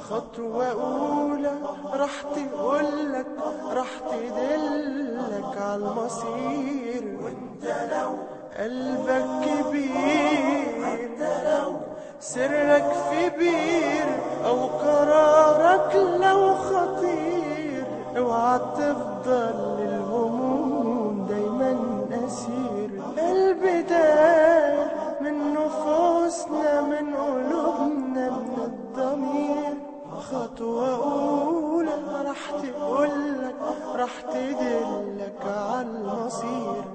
خطوة أولى راح تقولك راح تدلك عالمصير وانت لو قلبك كبير حتى لو سرك في بير أو قرارك لو خطير اوعى تفضل للهموم دايما أسير البداية من نفوسنا من قلوبنا من الضمير خطوة أولى راح تقولك راح تدلك عالمصير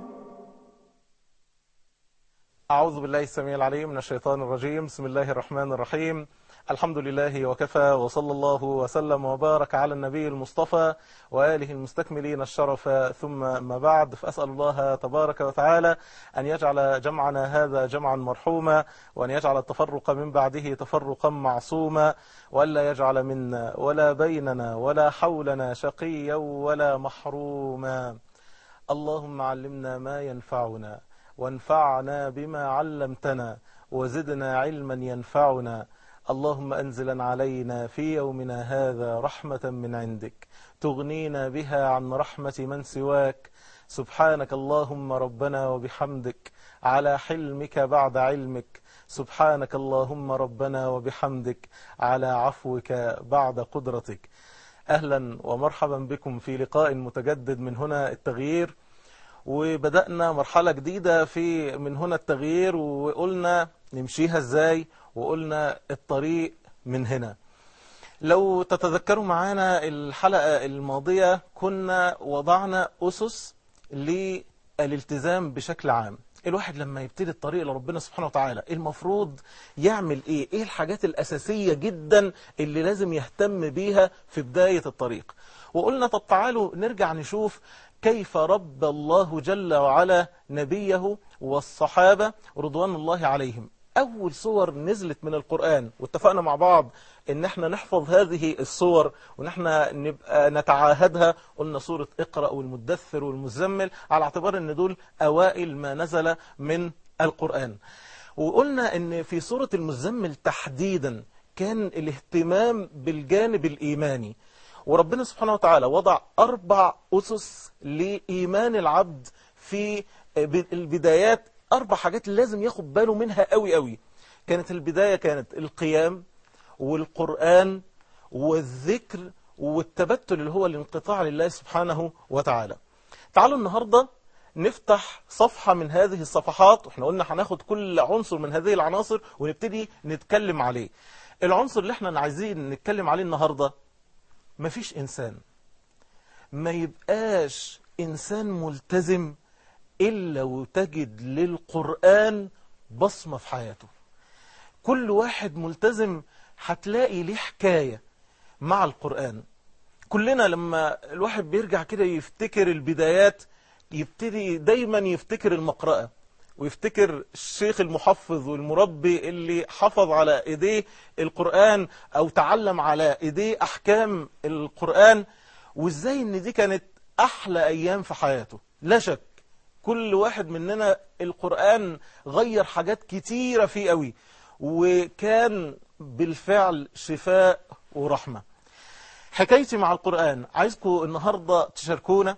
أعوذ بالله السميع العليم من الشيطان الرجيم بسم الله الرحمن الرحيم الحمد لله وكفى وصلى الله وسلم وبارك على النبي المصطفى وآله المستكملين الشرف ثم ما بعد فأسأل الله تبارك وتعالى أن يجعل جمعنا هذا جمعا مرحوما وأن يجعل التفرق من بعده تفرقا معصوما وألا يجعل منا ولا بيننا ولا حولنا شقيا ولا محروما اللهم علمنا ما ينفعنا وانفعنا بما علمتنا وزدنا علما ينفعنا اللهم أنزلا علينا في يومنا هذا رحمة من عندك تغنينا بها عن رحمة من سواك سبحانك اللهم ربنا وبحمدك على حلمك بعد علمك سبحانك اللهم ربنا وبحمدك على عفوك بعد قدرتك أهلا ومرحبا بكم في لقاء متجدد من هنا التغيير وبدأنا مرحلة جديدة في من هنا التغيير وقلنا نمشيها ازاي وقلنا الطريق من هنا لو تتذكروا معانا الحلقة الماضية كنا وضعنا أسس للالتزام بشكل عام الواحد لما يبتدي الطريق لربنا سبحانه وتعالى المفروض يعمل ايه ايه الحاجات الأساسية جدا اللي لازم يهتم بيها في بداية الطريق وقلنا طب تعالوا نرجع نشوف كيف رب الله جل وعلا نبيه والصحابة رضوان الله عليهم أول صور نزلت من القرآن واتفقنا مع بعض ان احنا نحفظ هذه الصور وان احنا نبقى نتعاهدها قلنا سورة اقرأ والمدثر والمزمل على اعتبار ان دول اوائل ما نزل من القرآن وقلنا ان في سورة المزمل تحديدا كان الاهتمام بالجانب الإيماني وربنا سبحانه وتعالى وضع أربع أسس لإيمان العبد في البدايات أربع حاجات لازم ياخد باله منها قوي قوي كانت البداية كانت القيام والقرآن والذكر والتبتل اللي هو الانقطاع لله سبحانه وتعالى تعالوا النهاردة نفتح صفحة من هذه الصفحات واحنا قلنا هناخد كل عنصر من هذه العناصر ونبتدي نتكلم عليه العنصر اللي احنا عايزين نتكلم عليه النهاردة مفيش إنسان ما يبقاش إنسان ملتزم إلا وتجد للقرآن بصمة في حياته كل واحد ملتزم هتلاقي ليه حكاية مع القرآن كلنا لما الواحد بيرجع كده يفتكر البدايات يبتدي دايما يفتكر المقرأة ويفتكر الشيخ المحفظ والمربي اللي حفظ على ايديه القرآن او تعلم على ايديه احكام القرآن وازاي ان دي كانت احلى ايام في حياته لا شك كل واحد مننا القرآن غير حاجات كتيرة فيه قوي وكان بالفعل شفاء ورحمة حكايتي مع القرآن عايزكم النهاردة تشاركونا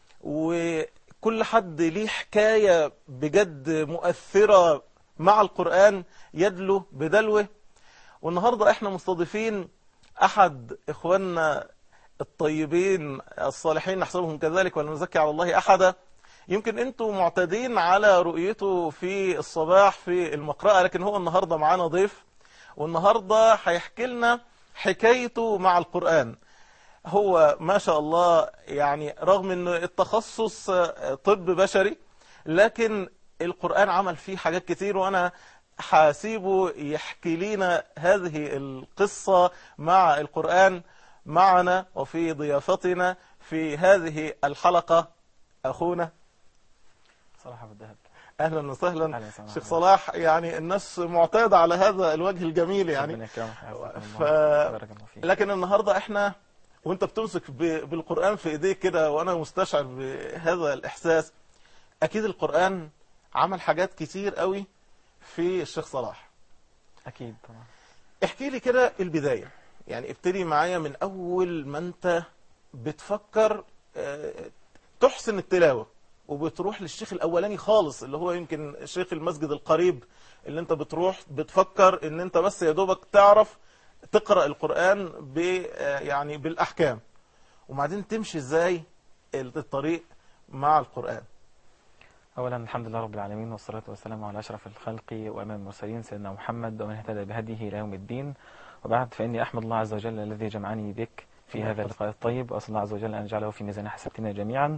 وكل حد ليه حكاية بجد مؤثرة مع القرآن يدلو بدلوه والنهاردة احنا مستضيفين احد اخواننا الطيبين الصالحين نحسبهم كذلك ولا نزكي على الله احدا يمكن انتوا معتادين على رؤيته في الصباح في المقرأة لكن هو النهاردة معانا ضيف والنهاردة هيحكي لنا حكايته مع القرآن هو ما شاء الله يعني رغم ان التخصص طب بشري لكن القرآن عمل فيه حاجات كتير وانا هسيبه يحكي لنا هذه القصة مع القرآن معنا وفي ضيافتنا في هذه الحلقة أخونا صلاح ابو الذهب أهلا وسهلا أهلا وسهلا. شيخ صلاح يعني الناس معتادة على هذا الوجه الجميل يعني ربنا يكرمك ويحفظك ف... الله. بارك الله فيك لكن النهاردة احنا وانت بتمسك ب... بالقرآن في ايديك كده وانا مستشعر بهذا الاحساس اكيد القرآن عمل حاجات كتير قوي في الشيخ صلاح اكيد طبعا احكي لي كده البداية يعني ابتدي معايا من اول ما انت بتفكر آه، تحسن التلاوة وبتروح للشيخ الاولاني خالص اللي هو يمكن شيخ المسجد القريب اللي انت بتروح بتفكر ان انت بس يا دوبك تعرف تقرأ القرآن ب آه، يعني بالاحكام وبعدين تمشي ازاي الطريق مع القرآن أولا الحمد لله رب العالمين والصلاة والسلام على أشرف الخلق وأمام المرسلين سيدنا محمد ومن اهتدى بهديه إلى يوم الدين وبعد فإني أحمد الله عز وجل الذي جمعني بك في هذا اللقاء الطيب وأسأل الله عز وجل أن يجعله في ميزان حسناتنا جميعا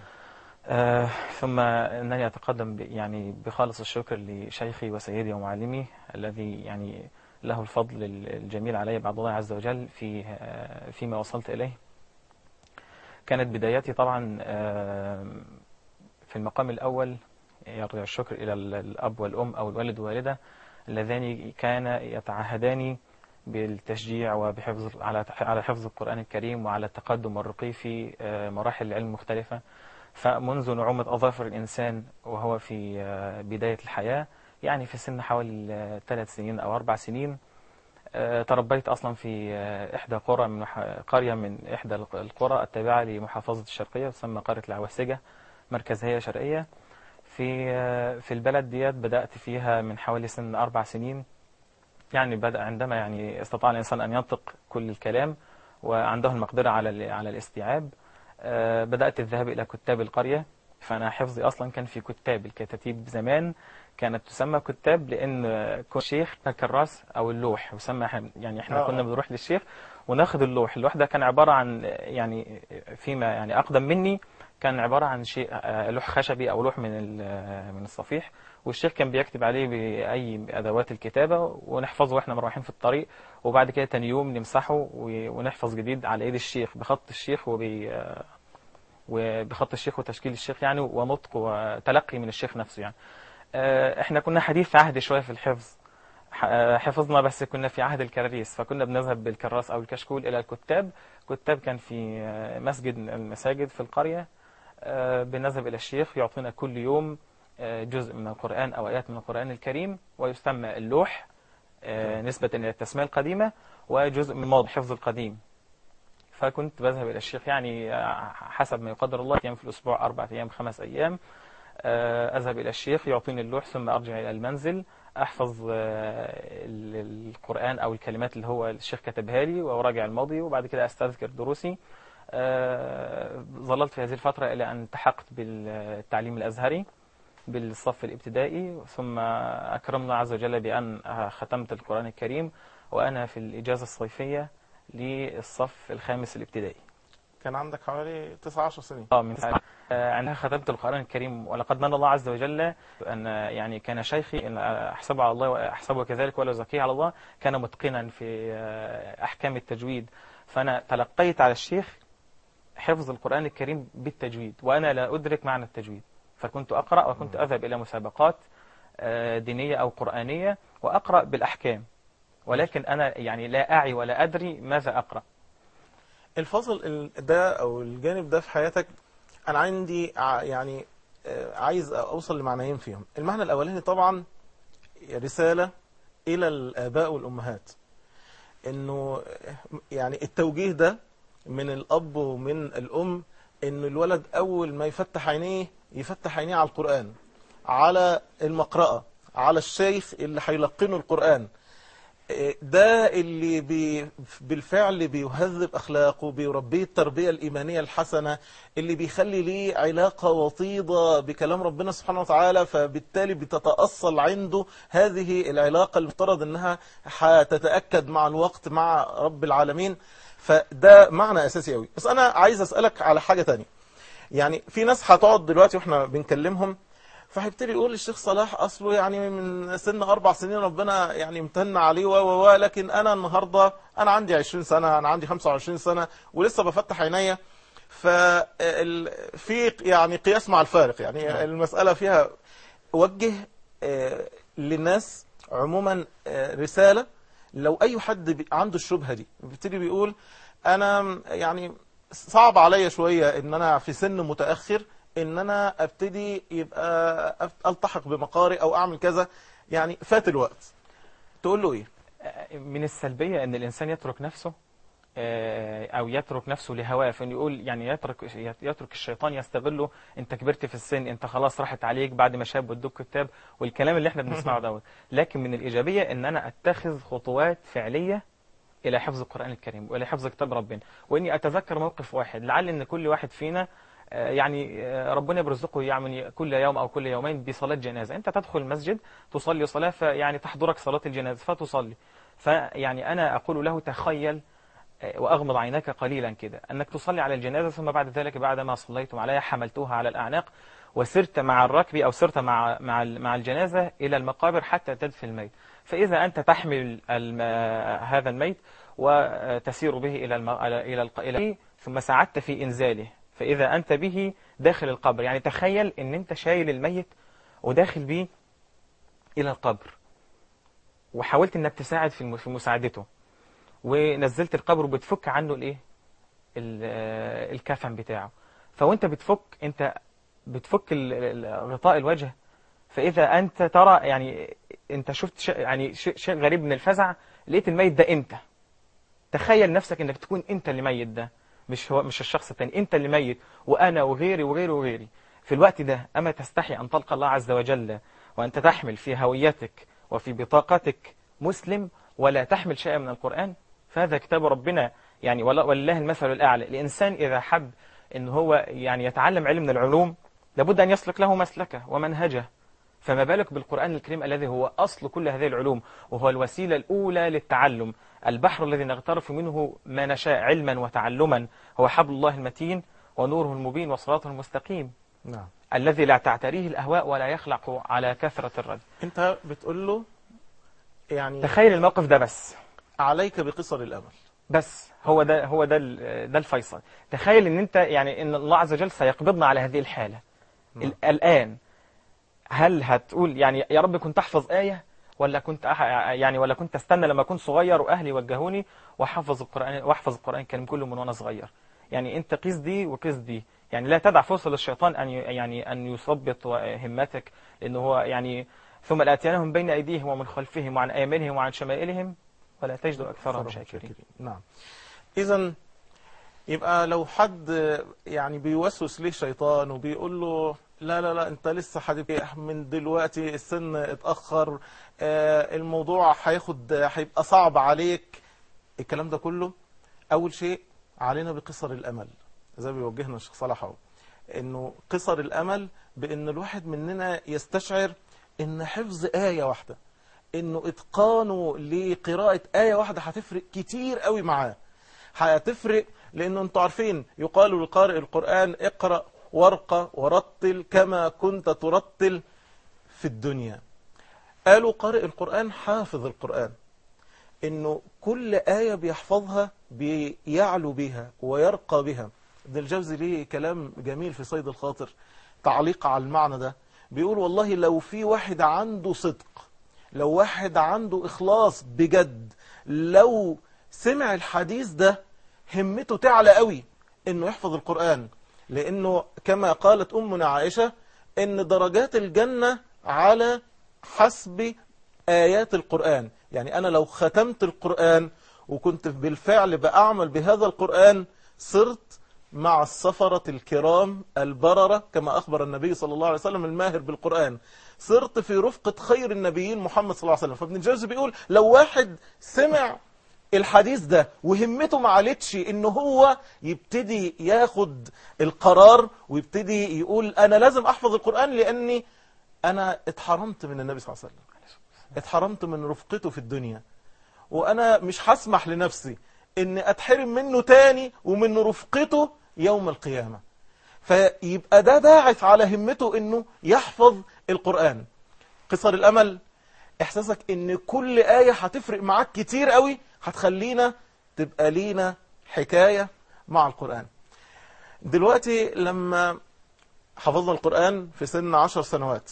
آه ثم أنني أتقدم ب- يعني بخالص الشكر لشيخي وسيدي ومعلمي الذي يعني له الفضل ال- الجميل علي بعد الله عز وجل في آه فيما وصلت إليه كانت بداياتي طبعا آه في المقام الأول يرجع الشكر إلى ال- الأب والأم أو الوالد والوالدة اللذان كان يتعهدان بالتشجيع وبحفظ على على حفظ القرآن الكريم وعلى التقدم والرقي في آه، مراحل العلم المختلفة فمنذ نعومة أظافر الإنسان وهو في آه، بداية الحياة يعني في سن حوالي آه، ثلاث سنين أو أربع سنين آه، تربيت أصلا في آه، إحدى قرى من مح- قرية من إحدى الق- القرى التابعة لمحافظة الشرقية تسمى قرية العواسجة مركز هي شرقية في آه، في البلد ديت بدأت فيها من حوالي سن أربع سنين يعني بدأ عندما يعني استطاع الإنسان أن ينطق كل الكلام وعنده المقدرة على ال- على الاستيعاب آه، بدأت الذهاب إلى كتاب القرية فأنا حفظي أصلا كان في كتاب الكتاتيب زمان كانت تسمى كتاب لأن آه، كل شيخ كراس أو اللوح يسمى إحنا- يعني إحنا آه. كنا بنروح للشيخ وناخد اللوح اللوح ده كان عبارة عن آه، يعني فيما يعني أقدم مني كان عبارة عن شيء آه، لوح خشبي أو لوح من ال- آه، من الصفيح والشيخ كان بيكتب عليه بأي أدوات الكتابة ونحفظه وإحنا مروحين في الطريق وبعد كده تاني يوم نمسحه و- ونحفظ جديد على إيد الشيخ بخط الشيخ وب وبخط الشيخ وتشكيل الشيخ يعني ونطق وتلقي من الشيخ نفسه يعني آه، احنا كنا حديث عهد شوية في الحفظ ح- آه، حفظنا بس كنا في عهد الكراريس فكنا بنذهب بالكراس أو الكشكول إلى الكتاب كتاب كان في آه، مسجد من المساجد في القرية آه، بنذهب إلى الشيخ يعطينا كل يوم آه، جزء من القرآن أو آيات من القرآن الكريم ويسمى اللوح آه، نسبة إلى التسمية القديمة وجزء من موضوع حفظ القديم فكنت بذهب إلى الشيخ يعني آه، حسب ما يقدر الله أيام في الأسبوع أربعة أيام خمس أيام آه، أذهب إلى الشيخ يعطيني اللوح ثم أرجع إلى المنزل أحفظ آه، ال- القرآن أو الكلمات اللي هو الشيخ كتبها لي وأراجع الماضي وبعد كده أستذكر دروسي آه، ظللت في هذه الفترة إلى أن التحقت بالتعليم الأزهري بالصف الابتدائي ثم أكرمنا الله عز وجل بأن ختمت القرآن الكريم وأنا في الإجازة الصيفية للصف الخامس الابتدائي كان عندك حوالي 19 سنين اه من ساعة آه، عندها ختمت القرآن الكريم ولقد من الله عز وجل أن يعني كان شيخي إن أحسبه على الله وأحسبه كذلك ولا أزكيه على الله كان متقنا في آه، أحكام التجويد فأنا تلقيت على الشيخ حفظ القرآن الكريم بالتجويد وأنا لا أدرك معنى التجويد فكنت أقرأ وكنت أذهب إلى مسابقات آه، دينية أو قرآنية وأقرأ بالأحكام ولكن أنا يعني لا أعي ولا أدري ماذا أقرأ الفصل ال- ده او الجانب ده في حياتك انا عندي ع- يعني آه، عايز اوصل لمعنيين فيهم المعنى الاولاني طبعا رسالة الى الاباء والامهات انه آه، يعني التوجيه ده من الاب ومن الام ان الولد اول ما يفتح عينيه يفتح عينيه على القرآن على المقرأة على الشيخ اللي هيلقنه القرآن ده اللي بي بالفعل بيهذب أخلاقه بيربيه التربية الإيمانية الحسنة اللي بيخلي ليه علاقة وطيدة بكلام ربنا سبحانه وتعالى فبالتالي بتتأصل عنده هذه العلاقة المفترض أنها هتتأكد مع الوقت مع رب العالمين فده معنى أساسي قوي بس أنا عايز أسألك على حاجة تانية يعني في ناس هتقعد دلوقتي واحنا بنكلمهم فهيبتدي يقول الشيخ صلاح اصله يعني من سن اربع سنين ربنا يعني امتن عليه و و و لكن انا النهارده انا عندي 20 سنه انا عندي 25 سنه ولسه بفتح عينيا ففي يعني قياس مع الفارق يعني المساله فيها وجه آه، للناس عموما آه، رساله لو اي حد بي- عنده الشبهه دي بيبتدي بيقول انا يعني صعب عليا شويه ان انا في سن متاخر ان انا ابتدي يبقى أف- التحق بمقارئ او اعمل كذا يعني فات الوقت تقول له ايه من السلبية ان الانسان يترك نفسه آه، او يترك نفسه لهواه فان يقول يعني يترك يترك الشيطان يستغله انت كبرت في السن انت خلاص راحت عليك بعد ما شاب ودوك كتاب والكلام اللي احنا بنسمعه دوت لكن من الايجابيه ان انا اتخذ خطوات فعليه الى حفظ القران الكريم والى حفظ كتاب ربنا واني اتذكر موقف واحد لعل ان كل واحد فينا آه، يعني آه، ربنا بيرزقه يعني كل يوم او كل يومين بصلاه جنازه انت تدخل المسجد تصلي صلاه فيعني تحضرك صلاه الجنازه فتصلي فيعني انا اقول له تخيل وأغمض عيناك قليلا كده أنك تصلي على الجنازة ثم بعد ذلك بعدما صليتم عليها حملتوها على الأعناق وسرت مع الركب أو سرت مع مع مع الجنازة إلى المقابر حتى تدفن الميت فإذا أنت تحمل الم... هذا الميت وتسير به إلى الم... إلى الق... إلى ثم ساعدت في إنزاله فإذا أنت به داخل القبر يعني تخيل أن أنت شايل الميت وداخل به إلى القبر وحاولت أنك تساعد في في مساعدته ونزلت القبر وبتفك عنه الايه ال- آه، الكفن بتاعه فوانت بتفك انت بتفك ال- ال- غطاء الوجه فاذا انت ترى يعني انت شفت شيء يعني شيء شيء غريب من الفزع لقيت الميت ده انت تخيل نفسك انك تكون انت اللي ميت ده مش هو مش الشخص التاني انت اللي ميت وانا وغيري وغيري وغيري في الوقت ده اما تستحي ان تلقى الله عز وجل وانت تحمل في هويتك وفي بطاقتك مسلم ولا تحمل شيئا من القرآن فهذا كتاب ربنا يعني ولا- ولله المثل الأعلى الإنسان إذا حب أن هو يعني يتعلم علم من العلوم لابد أن يسلك له مسلكه ومنهجه فما بالك بالقرآن الكريم الذي هو أصل كل هذه العلوم وهو الوسيلة الأولى للتعلم البحر الذي نغترف منه ما نشاء علما وتعلما هو حبل الله المتين ونوره المبين وصراطه المستقيم نعم الذي لا تعتريه الأهواء ولا يخلق على كثرة الرد انت بتقول له يعني تخيل الموقف ده بس عليك بقصر الامل بس هو ده هو ده ال- ده الفيصل تخيل ان انت يعني ان الله عز وجل سيقبضنا على هذه الحاله نعم. ال- الان هل هتقول يعني يا رب كنت احفظ ايه ولا كنت أح يعني ولا كنت استنى لما كنت صغير واهلي وجهوني واحفظ القران واحفظ القران الكريم كله من وانا صغير يعني انت قيس دي وقيس دي يعني لا تدع فرصه للشيطان ان ي- يعني ان يثبط همتك لانه هو يعني ثم لاتينهم بين ايديهم ومن خلفهم وعن ايمانهم وعن شمائلهم ولا تجد اكثرهم شاكرين نعم اذا يبقى لو حد يعني بيوسوس ليه شيطان وبيقول له لا لا لا انت لسه هتبقى من دلوقتي السن اتاخر آه، الموضوع هياخد هيبقى صعب عليك الكلام ده كله اول شيء علينا بقصر الامل زي ما بيوجهنا الشيخ صلاح اهو انه قصر الامل بان الواحد مننا يستشعر ان حفظ ايه واحده انه اتقانه لقراءة آية واحدة هتفرق كتير قوي معاه هتفرق لانه انتوا عارفين يقال لقارئ القرآن اقرأ وارقى ورتل كما كنت ترتل في الدنيا قالوا قارئ القرآن حافظ القرآن انه كل آية بيحفظها بيعلو بها ويرقى بها ابن الجوزي ليه كلام جميل في صيد الخاطر تعليق على المعنى ده بيقول والله لو في واحد عنده صدق لو واحد عنده إخلاص بجد لو سمع الحديث ده همته تعلى قوي انه يحفظ القرآن لانه كما قالت امنا عائشة ان درجات الجنة على حسب آيات القرآن يعني أنا لو ختمت القرآن وكنت بالفعل بأعمل بهذا القرآن صرت مع السفرة الكرام البررة كما أخبر النبي صلى الله عليه وسلم الماهر بالقرآن صرت في رفقة خير النبيين محمد صلى الله عليه وسلم فابن الجوزي بيقول لو واحد سمع الحديث ده وهمته ما علتش ان هو يبتدي ياخد القرار ويبتدي يقول انا لازم احفظ القرآن لاني انا اتحرمت من النبي صلى الله عليه وسلم اتحرمت من رفقته في الدنيا وانا مش هسمح لنفسي ان اتحرم منه تاني ومن رفقته يوم القيامة فيبقى ده باعث على همته انه يحفظ القرآن قصر الامل احساسك ان كل آية هتفرق معاك كتير قوي هتخلينا تبقى لينا حكاية مع القرآن دلوقتي لما حفظنا القرآن في سن عشر سنوات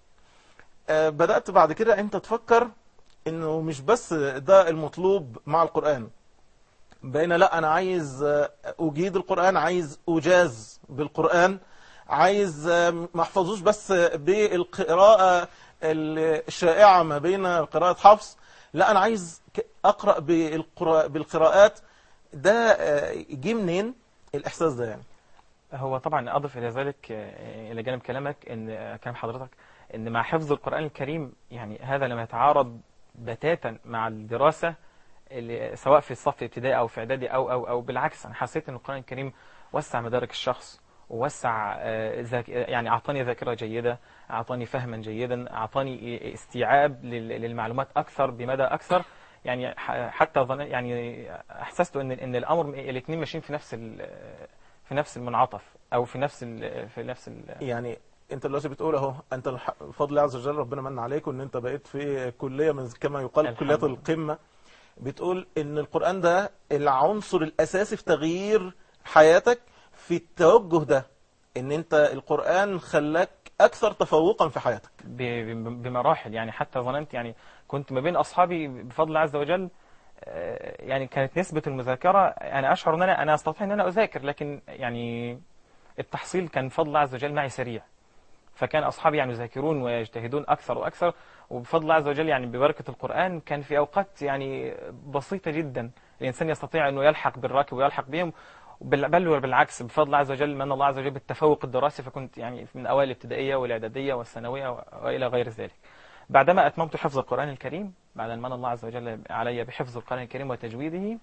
آه، بدأت بعد كده انت تفكر انه مش بس ده المطلوب مع القرآن بقينا لا انا عايز آه، اجيد القرآن عايز اجاز بالقرآن عايز آه، ما احفظوش بس بالقراءة الشائعة ما بين قراءة حفص لا انا عايز ك- اقرا بالقراء بالقراءات ده آه، جه منين الاحساس ده يعني هو طبعا اضف الى ذلك آه، الى جانب كلامك ان آه، كلام حضرتك ان مع حفظ القران الكريم يعني هذا لم يتعارض بتاتا مع الدراسه اللي سواء في الصف ابتدائي او في اعدادي او او او بالعكس انا حسيت ان القران الكريم وسع مدارك الشخص ووسع آه، ذاك يعني اعطاني ذاكره جيده اعطاني فهما جيدا اعطاني استيعاب لل- للمعلومات اكثر بمدى اكثر يعني ح- حتى ظن يعني احسست ان ان الامر الاثنين ماشيين في نفس ال- في نفس المنعطف او في نفس ال في نفس ال يعني انت دلوقتي بتقول اهو انت الح- بفضل الله عز وجل ربنا من عليك وان انت بقيت في كليه من كما يقال الحمد كليات لله. القمه بتقول ان القران ده العنصر الاساسي في تغيير حياتك في التوجه ده ان انت القران خلاك اكثر تفوقا في حياتك ب- ب- بمراحل يعني حتى ظننت يعني كنت ما بين اصحابي بفضل الله عز وجل آه، يعني كانت نسبة المذاكرة أنا أشعر أن أنا أنا أستطيع أن أنا أذاكر لكن يعني التحصيل كان بفضل الله عز وجل معي سريع فكان أصحابي يعني يذاكرون ويجتهدون أكثر وأكثر وبفضل الله عز وجل يعني ببركة القرآن كان في أوقات يعني بسيطة جدا الإنسان يستطيع أنه يلحق بالراكب ويلحق بهم بل بل وبالعكس بفضل الله عز وجل من الله عز وجل بالتفوق الدراسي فكنت يعني من أوائل الابتدائية والإعدادية والثانوية وإلى غير ذلك بعدما أتممت حفظ القرآن الكريم بعد أن من الله عز وجل علي بحفظ القرآن الكريم وتجويده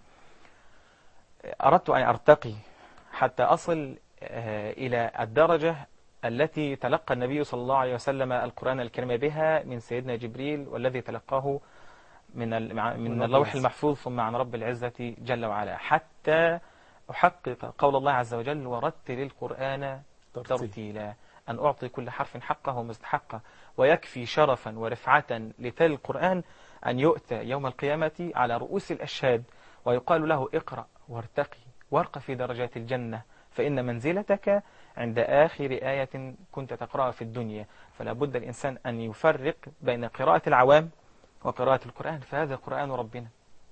أردت أن أرتقي حتى أصل آه، إلى الدرجة التي تلقى النبي صلى الله عليه وسلم القرآن الكريم بها من سيدنا جبريل والذي تلقاه من ال- مع- من من اللوح رب المحفوظ ثم عن رب العزة جل وعلا حتى أحقق قول الله عز وجل ورتل القرآن ترتيب. ترتيلا أن أعطي كل حرف حقه ومستحقه ويكفي شرفا ورفعة لتل القرآن أن يؤتى يوم القيامة على رؤوس الأشهاد ويقال له اقرأ وارتقي وارق في درجات الجنة فإن منزلتك عند آخر آية كنت تقرأها في الدنيا فلا بد الإنسان أن يفرق بين قراءة العوام وقراءة القرآن فهذا قرآن ربنا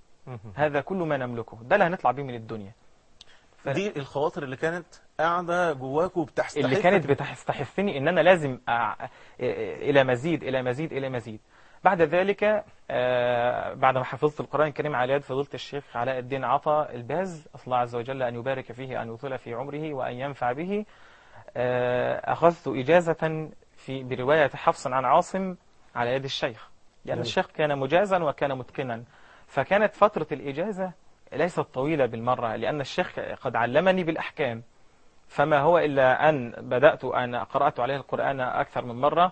هذا كل ما نملكه ده اللي هنطلع بيه من الدنيا ف- دي الخواطر اللي كانت قاعده جواك وبتحستحث اللي كانت بتستحثني ان انا لازم أع... الى مزيد الى مزيد الى مزيد بعد ذلك آه، بعد ما حفظت القرآن الكريم على يد فضيلة الشيخ علاء الدين عطا الباز أسأل الله عز وجل أن يبارك فيه أن يطيل في عمره وأن ينفع به آه، أخذت إجازة في برواية حفص عن عاصم على يد الشيخ لأن جميل. الشيخ كان مجازا وكان متقنا فكانت فترة الإجازة ليست طويلة بالمرة لأن الشيخ قد علمني بالأحكام فما هو إلا أن بدأت أن قرأت عليه القرآن أكثر من مرة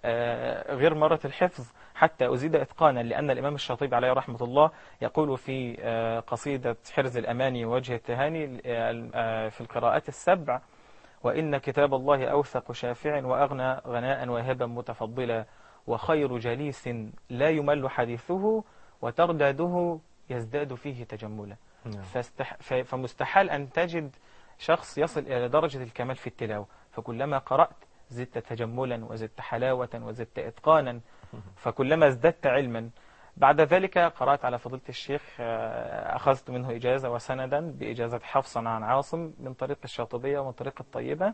آه، غير مرة الحفظ حتى أزيد إتقانا لأن الإمام الشاطبي عليه رحمة الله يقول في آه، قصيدة حرز الأماني ووجه التهاني آه، آه، في القراءات السبع وإن كتاب الله أوثق شافع وأغنى غناء واهبا متفضلا وخير جليس لا يمل حديثه وترداده يزداد فيه تجملا نعم. فاستح... ف... فمستحال أن تجد شخص يصل إلى درجة الكمال في التلاوة فكلما قرأت زدت تجملا وزدت حلاوة وزدت إتقانا فكلما ازددت علما بعد ذلك قرأت على فضيلة الشيخ آه، أخذت منه إجازة وسندا بإجازة حفصا عن عاصم من طريق الشاطبية ومن طريق الطيبة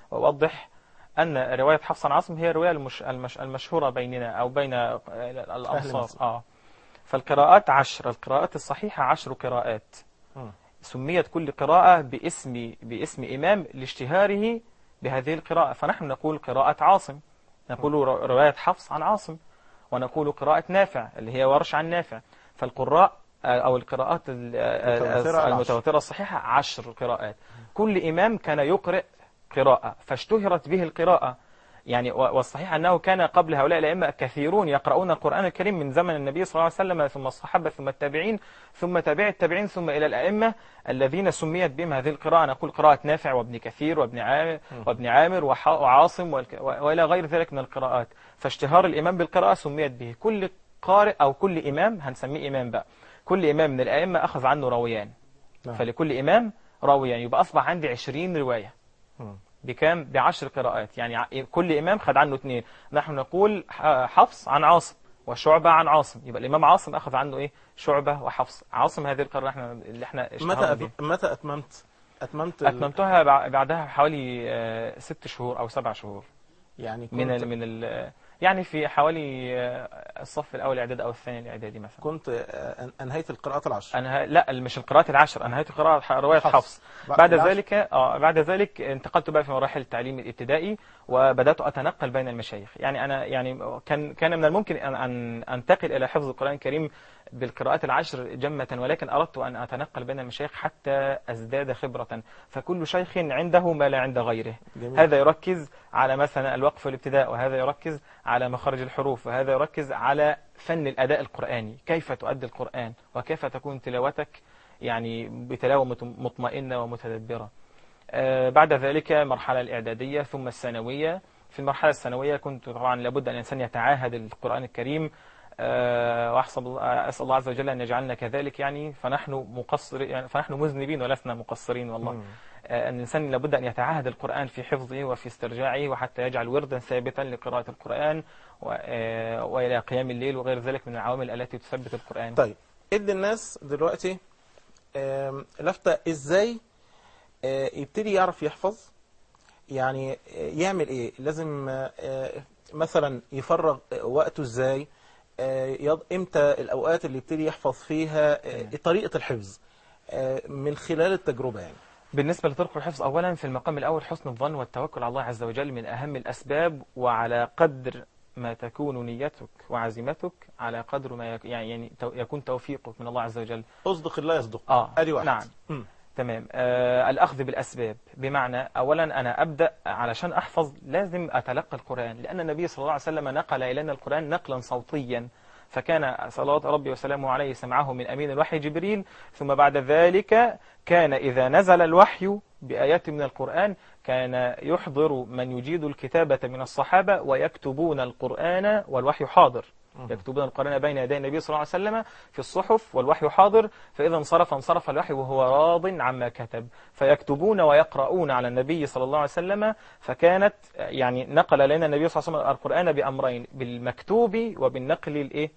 وأوضح أن رواية حفص عن عاصم هي الرواية المش... المش... المشهورة بيننا أو بين آه، الأمصار مصر. آه. فالقراءات عشر القراءات الصحيحة عشر قراءات مم. سميت كل قراءة باسم باسم إمام لاشتهاره بهذه القراءة فنحن نقول قراءة عاصم نقول ر- رواية حفص عن عاصم ونقول قراءة نافع اللي هي ورش عن نافع فالقراء آه، أو القراءات ال- آه، المتواترة آه، العشر. المتواترة الصحيحة عشر قراءات كل إمام كان يقرأ قراءة فاشتهرت به القراءة يعني و- والصحيح أنه كان قبل هؤلاء الأئمة كثيرون يقرؤون القرآن الكريم من زمن النبي صلى الله عليه وسلم ثم الصحابة ثم التابعين ثم تابع التابعين ثم إلى الأئمة الذين سميت بهم هذه القراءة نقول قراءة نافع وابن كثير وابن عامر وابن عامر وح- وعاصم والك- و- وإلى غير ذلك من القراءات فاشتهار الإمام بالقراءة سميت به كل قارئ أو كل إمام هنسميه إمام بقى كل إمام من الأئمة أخذ عنه راويان نعم. فلكل إمام راويان يبقى أصبح عندي عشرين رواية مم. بكام بعشر قراءات يعني ع- كل إمام خد عنه اثنين نحن نقول ح- حفص عن عاصم وشعبة عن عاصم يبقى الإمام عاصم أخذ عنه إيه شعبة وحفص عاصم هذه القراءة احنا اللي احنا اشتهرنا متى بها. أت- متى اتممت اتممت ال- أتممتها بع- بعدها حوالي آه، ست شهور أو سبع شهور يعني كنت من ال من ال يعني في حوالي آه، الصف الاول اعدادي او الثاني الاعدادي مثلا كنت آه، أن- انهيت القراءات العشر انا لا مش القراءات العشر انا نهايه القراءه ح- روايه حفص. حفص بعد بعد العشر. ذلك اه بعد ذلك انتقلت بقى في مراحل التعليم الابتدائي وبدات اتنقل بين المشايخ يعني انا يعني كان كان من الممكن ان ان انتقل الى حفظ القران الكريم بالقراءات العشر جمة ولكن أردت أن أتنقل بين المشايخ حتى أزداد خبرة فكل شيخ عنده ما لا عند غيره جميل. هذا يركز على مثلا الوقف والابتداء وهذا يركز على مخارج الحروف وهذا يركز على فن الأداء القرآني كيف تؤدي القرآن وكيف تكون تلاوتك يعني بتلاوة مت- مطمئنة ومتدبرة آه، بعد ذلك المرحلة الإعدادية ثم الثانوية في المرحلة الثانوية كنت طبعا لابد أن الإنسان يتعاهد القرآن الكريم آه، وأحسب الله- أسأل الله عز وجل أن يجعلنا كذلك يعني فنحن مقصر يعني فنحن مذنبين ولسنا مقصرين والله مم. آه، أن الإنسان لابد أن يتعاهد القرآن في حفظه وفي استرجاعه وحتى يجعل وردا ثابتا لقراءة القرآن و- آه، وإلى قيام الليل وغير ذلك من العوامل التي تثبت القرآن طيب ادي الناس دلوقتي آم، لفتة ازاي آه، يبتدي يعرف يحفظ يعني آه، يعمل ايه لازم آه، آه، مثلا يفرغ آه، وقته ازاي آه، يض- امتى الاوقات اللي يبتدي يحفظ فيها آه، تمام. طريقة الحفظ آه، من خلال التجربة يعني بالنسبة لطرق الحفظ أولا في المقام الأول حسن الظن والتوكل على الله عز وجل من أهم الأسباب وعلى قدر ما تكون نيتك وعزيمتك على قدر ما يك يعني يعني تو- يكون توفيقك من الله عز وجل اصدق الله يصدق آه ادي واحد نعم مم. تمام آه الأخذ بالأسباب بمعنى أولا أنا أبدأ علشان أحفظ لازم أتلقى القرآن لأن النبي صلى الله عليه وسلم نقل إلينا القرآن نقلا صوتيا فكان صلوات ربي وسلامه عليه سمعه من أمين الوحي جبريل ثم بعد ذلك كان إذا نزل الوحي بآيات من القرآن كان يحضر من يجيد الكتابة من الصحابة ويكتبون القرآن والوحي حاضر يكتبون القرآن بين يدي النبي صلى الله عليه وسلم في الصحف والوحي حاضر فإذا انصرف انصرف الوحي وهو راض عما كتب فيكتبون ويقرؤون على النبي صلى الله عليه وسلم فكانت يعني نقل لنا النبي صلى الله عليه وسلم القرآن بأمرين بالمكتوب وبالنقل الإيه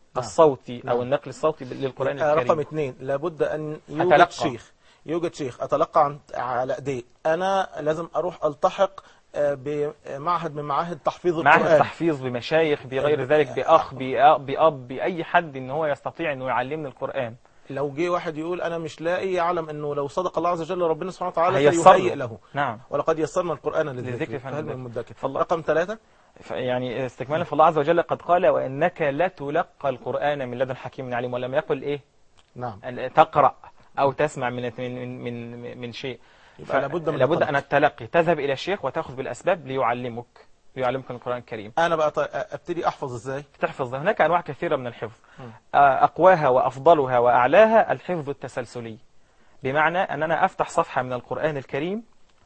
الصوتي أو نعم. النقل الصوتي للقرآن يبقى رقم الكريم اثنين لابد ان يوجد أتلقى. شيخ يوجد شيخ اتلقى عن على ايديه انا لازم اروح التحق آه، بمعهد من معاهد تحفيظ معهد القرآن تحفيظ بمشايخ بغير ذلك بأخ بأ- بأب بأي حد إن هو يستطيع إنه يعلمني القرآن لو جه واحد يقول انا مش لاقي يعلم انه لو صدق الله عز وجل ربنا سبحانه وتعالى هيسر فيهيئ له. له نعم ولقد يسرنا القرآن للذكر للذكر فهل فهل من من مدكر فالله- رقم ثلاثة ف- يعني استكمالا فالله عز وجل قد قال وإنك لتلقى القرآن من لدن حكيم عليم ولم يقل إيه نعم أن تقرأ أو تسمع من من من, من شيء يبقى لابد من لابد التلقي. أن التلقي تذهب إلى الشيخ وتأخذ بالأسباب ليعلمك ليعلمك القرآن الكريم انا بقى ط- ابتدي احفظ ازاي تحفظ هناك أنواع كثيرة من الحفظ م. آه، أقواها وأفضلها وأعلاها الحفظ التسلسلي بمعنى أن أنا أفتح صفحة من القرآن الكريم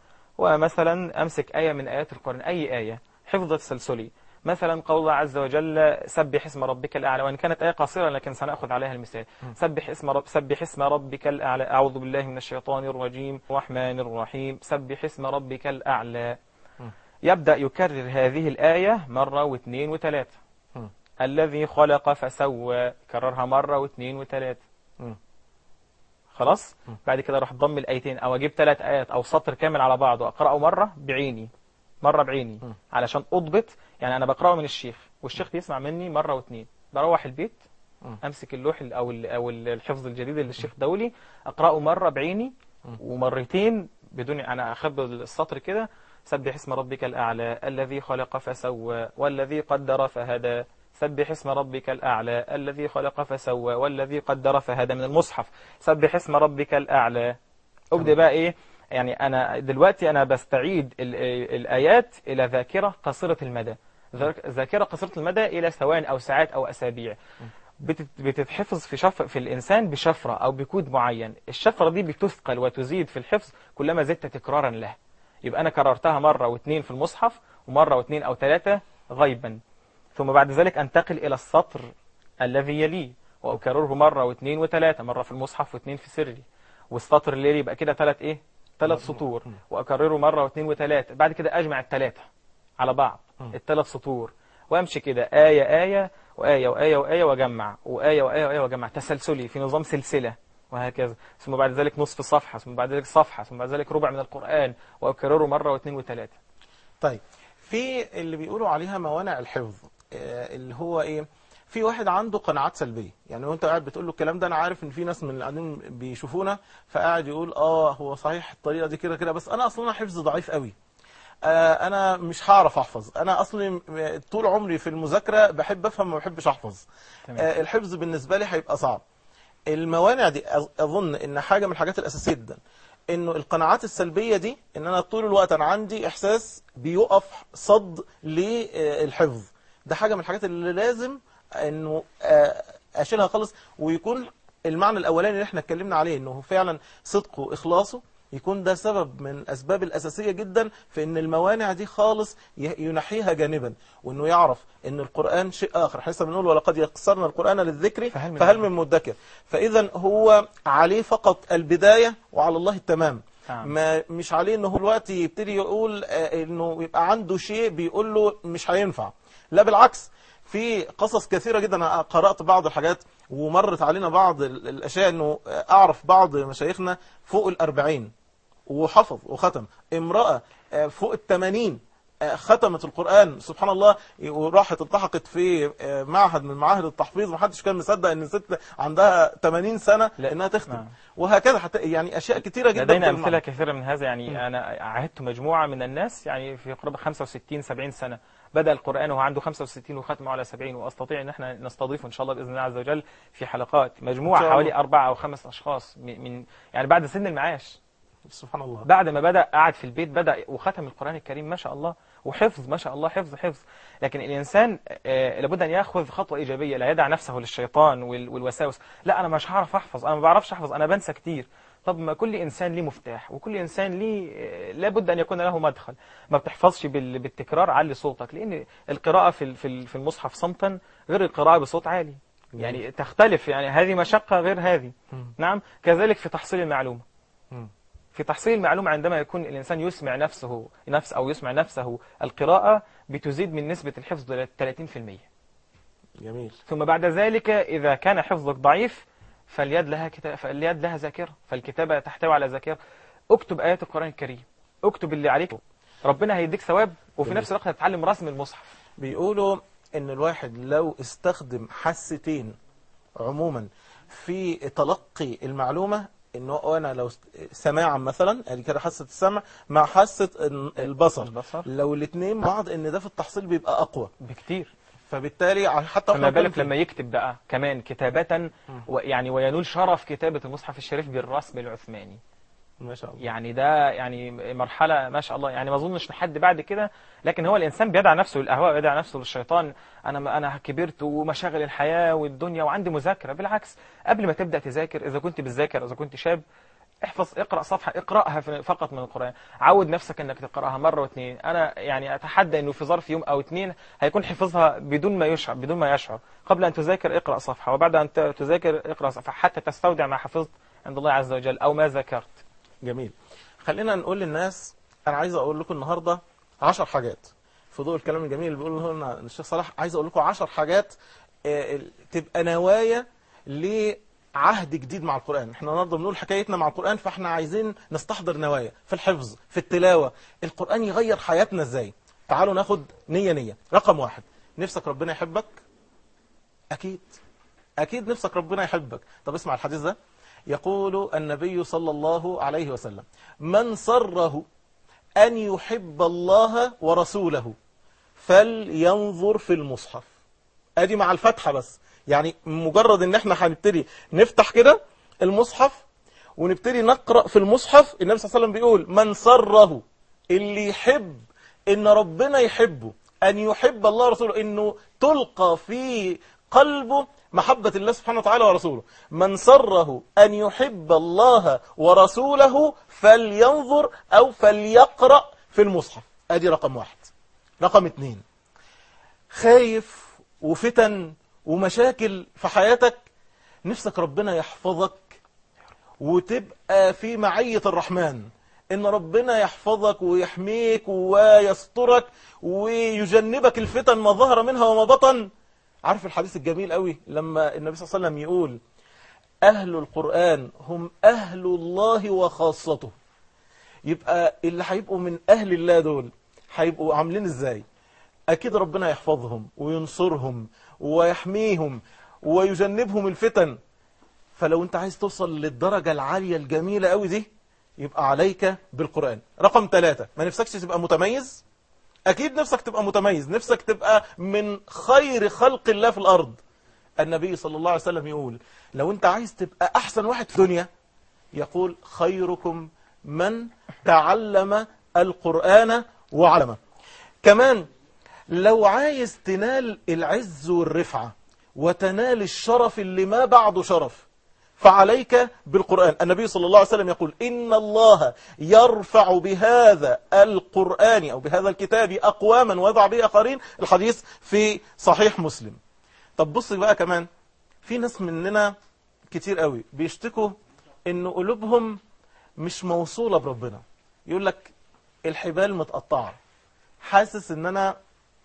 ومثلا أمسك آية من آيات القرآن أي آية حفظ تسلسلي مثلا قول الله عز وجل سبح اسم ربك الأعلى وإن كانت آية قصيرة لكن سنأخذ عليها المثال سبح اسم رب سبح اسم ربك الأعلى أعوذ بالله من الشيطان الرجيم الرحمن الرحيم سبح اسم ربك الأعلى يبدأ يكرر هذه الآية مرة واثنين وثلاثة م. الذي خلق فسوى كررها مرة واثنين وثلاثة م. خلاص بعد كده اروح ضم الايتين او اجيب ثلاث ايات او سطر كامل على بعض واقراه مره بعيني مره بعيني م. علشان اضبط يعني انا بقراه من الشيخ والشيخ بيسمع مني مره واثنين بروح البيت م. امسك اللوح ال- او ال- او ال- الحفظ الجديد اللي الشيخ دولي اقراه مره بعيني ومرتين بدون انا اخبي السطر كده سبح اسم ربك الاعلى الذي خلق فسوى والذي قدر فهدى سبح اسم ربك الأعلى الذي خلق فسوى والذي قدر فهدى من المصحف سبح اسم ربك الأعلى أبدأ بقى إيه يعني أنا دلوقتي أنا بستعيد ال- الآيات إلى ذاكرة قصيرة المدى ذاك- ذاكرة قصيرة المدى إلى ثواني أو ساعات أو أسابيع بتت- بتتحفظ في شف في الإنسان بشفرة أو بكود معين الشفرة دي بتثقل وتزيد في الحفظ كلما زدت تكرارا له يبقى أنا كررتها مرة واثنين في المصحف ومرة واثنين أو ثلاثة غيبا ثم بعد ذلك أنتقل إلى السطر الذي يليه وأكرره مرة واثنين وثلاثة مرة في المصحف واثنين في سري والسطر اللي يليه يبقى كده ثلاث إيه ثلاث سطور وأكرره مرة واثنين وثلاثة بعد كده أجمع الثلاثة على بعض الثلاث سطور وأمشي كده آية آية وآية وآية وآية وأجمع وآية وآية وآية وأجمع تسلسلي في نظام سلسلة وهكذا ثم بعد ذلك نصف صفحة ثم بعد ذلك صفحة ثم بعد ذلك ربع من القرآن وأكرره مرة واثنين وثلاثة طيب في اللي بيقولوا عليها موانع الحفظ آه، اللي هو ايه في واحد عنده قناعات سلبيه يعني وانت قاعد بتقول له الكلام ده انا عارف ان في ناس من اللي قاعدين بيشوفونا فقاعد يقول اه هو صحيح الطريقه دي كده كده بس انا اصلا حفظ ضعيف قوي آه، انا مش هعرف احفظ انا اصلي م- طول عمري في المذاكره بحب افهم ما بحبش احفظ تمام. آه، الحفظ بالنسبه لي هيبقى صعب الموانع دي أظ- اظن ان حاجه من الحاجات الاساسيه جدا انه القناعات السلبيه دي ان انا طول الوقت انا عندي احساس بيقف صد للحفظ ده حاجه من الحاجات اللي لازم انه آه، اشيلها خالص ويكون المعنى الاولاني اللي احنا اتكلمنا عليه انه فعلا صدقه واخلاصه يكون ده سبب من الاسباب الاساسيه جدا في ان الموانع دي خالص ي- ينحيها جانبا وانه يعرف ان القران شيء اخر احنا لسه بنقول ولقد يسرنا القران للذكر فهل من فهل من مدكر فاذا هو عليه فقط البدايه وعلى الله التمام نعم. ما مش عليه انه هو الوقت يبتدي يقول آه، انه يبقى عنده شيء بيقول له مش هينفع لا بالعكس في قصص كثيرة جدا أنا قرأت بعض الحاجات ومرت علينا بعض ال- الأشياء أنه أعرف بعض مشايخنا فوق الأربعين وحفظ وختم امرأة آه، فوق الثمانين آه، ختمت القرآن سبحان الله وراحت التحقت في آه، معهد من معاهد التحفيظ محدش كان مصدق ان ست عندها 80 سنة لا. انها تختم نعم. وهكذا حتى يعني اشياء كثيرة جدا لدينا في أمثلة المعنى. كثيرة من هذا يعني أنا عهدت مجموعة من الناس يعني في قرابة 65 70 سنة بدأ القرآن وهو عنده 65 وختمه على 70 وأستطيع أن احنا نستضيفه إن شاء الله بإذن الله عز وجل في حلقات مجموعة إن شاء الله. حوالي أربعة أو خمس أشخاص من من- يعني بعد سن المعاش سبحان الله بعد ما بدأ قعد في البيت بدأ وختم القرآن الكريم ما شاء الله وحفظ ما شاء الله حفظ حفظ لكن الإنسان آه، لابد أن يأخذ خطوة إيجابية لا يدع نفسه للشيطان وال- والوساوس لا أنا مش هعرف أحفظ أنا ما بعرفش أحفظ أنا بنسى كتير طب ما كل إنسان ليه مفتاح وكل إنسان ليه آه، لابد أن يكون له مدخل ما بتحفظش بال- بالتكرار علي صوتك لأن القراءة في ال- في ال- في المصحف صمتا غير القراءة بصوت عالي يعني تختلف يعني هذه مشقة غير هذه مم. نعم كذلك في تحصيل المعلومة مم. في تحصيل المعلومة عندما يكون الإنسان يسمع نفسه نفس أو يسمع نفسه القراءة بتزيد من نسبة الحفظ إلى 30% جميل ثم بعد ذلك إذا كان حفظك ضعيف فاليد لها كتاب فاليد لها ذاكرة فالكتابة تحتوي على ذاكرة اكتب آيات القرآن الكريم اكتب اللي عليك ربنا هيديك ثواب وفي جميل. نفس الوقت هتتعلم رسم المصحف بيقولوا ان الواحد لو استخدم حستين عموما في تلقي المعلومة انه انا لو است- سماعا مثلا ادي كده حاسة السمع مع حاسة ال- البصر البصر. لو الاثنين مع بعض ان ده في التحصيل بيبقى اقوى بكتير فبالتالي ع- حتى فما إحنا بالك بنتكلم لما يكتب بقى كمان كتابة ويعني وينول شرف كتابة المصحف الشريف بالرسم العثماني ما شاء الله يعني ده يعني مرحلة ما شاء الله يعني ما اظنش لحد بعد كده لكن هو الانسان بيدعى نفسه للاهواء بيدعى نفسه للشيطان انا انا كبرت ومشاغل الحياة والدنيا وعندي مذاكرة بالعكس قبل ما تبدأ تذاكر اذا كنت بتذاكر اذا كنت شاب احفظ اقرأ صفحة اقرأها في- فقط من القرآن عود نفسك انك تقرأها مرة واثنين انا يعني اتحدى انه في ظرف يوم او اثنين هيكون حفظها بدون ما يشعر بدون ما يشعر قبل ان تذاكر اقرأ صفحة وبعد ان ت- تذاكر اقرأ صفحة حتى تستودع ما حفظت عند الله عز وجل او ما ذكرت جميل خلينا نقول للناس انا عايز اقول لكم النهارده 10 حاجات في ضوء الكلام الجميل اللي بيقوله لنا الشيخ صلاح عايز اقول لكم 10 حاجات آه، ال- تبقى نوايا لعهد جديد مع القرآن احنا النهارده بنقول حكايتنا مع القرآن فاحنا عايزين نستحضر نوايا في الحفظ في التلاوة القرآن يغير حياتنا ازاي تعالوا ناخد نية نية رقم واحد نفسك ربنا يحبك اكيد اكيد نفسك ربنا يحبك طب اسمع الحديث ده يقول النبي صلى الله عليه وسلم من سره أن يحب الله ورسوله فلينظر في المصحف ادي مع الفتحة بس يعني مجرد ان احنا هنبتدي نفتح كده المصحف ونبتدي نقرأ في المصحف النبي صلى الله عليه وسلم بيقول من سره اللي يحب ان ربنا يحبه ان يحب الله ورسوله انه تلقى في قلبه محبة الله سبحانه وتعالى ورسوله من سره أن يحب الله ورسوله فلينظر أو فليقرأ في المصحف أدي رقم واحد رقم اتنين خايف وفتن ومشاكل في حياتك نفسك ربنا يحفظك وتبقى في معية الرحمن ان ربنا يحفظك ويحميك ويسترك ويجنبك الفتن ما ظهر منها وما بطن عارف الحديث الجميل قوي لما النبي صلى الله عليه وسلم يقول أهل القرآن هم أهل الله وخاصته يبقى اللي هيبقوا من أهل الله دول هيبقوا عاملين ازاي اكيد ربنا يحفظهم وينصرهم ويحميهم ويجنبهم الفتن فلو انت عايز توصل للدرجة العالية الجميلة قوي دي يبقى عليك بالقرآن رقم ثلاثة ما نفسكش تبقى متميز اكيد نفسك تبقى متميز نفسك تبقى من خير خلق الله في الارض النبي صلى الله عليه وسلم يقول لو انت عايز تبقى احسن واحد في الدنيا يقول خيركم من تعلم القرآن وعلمه كمان لو عايز تنال العز والرفعة وتنال الشرف اللي ما بعده شرف فعليك بالقرآن النبي صلى الله عليه وسلم يقول إن الله يرفع بهذا القرآن أو بهذا الكتاب أقواما ويضع به آخرين الحديث في صحيح مسلم طب بص بقى كمان في ناس مننا كتير قوي بيشتكوا إن قلوبهم مش موصولة بربنا يقول لك الحبال متقطعة حاسس ان انا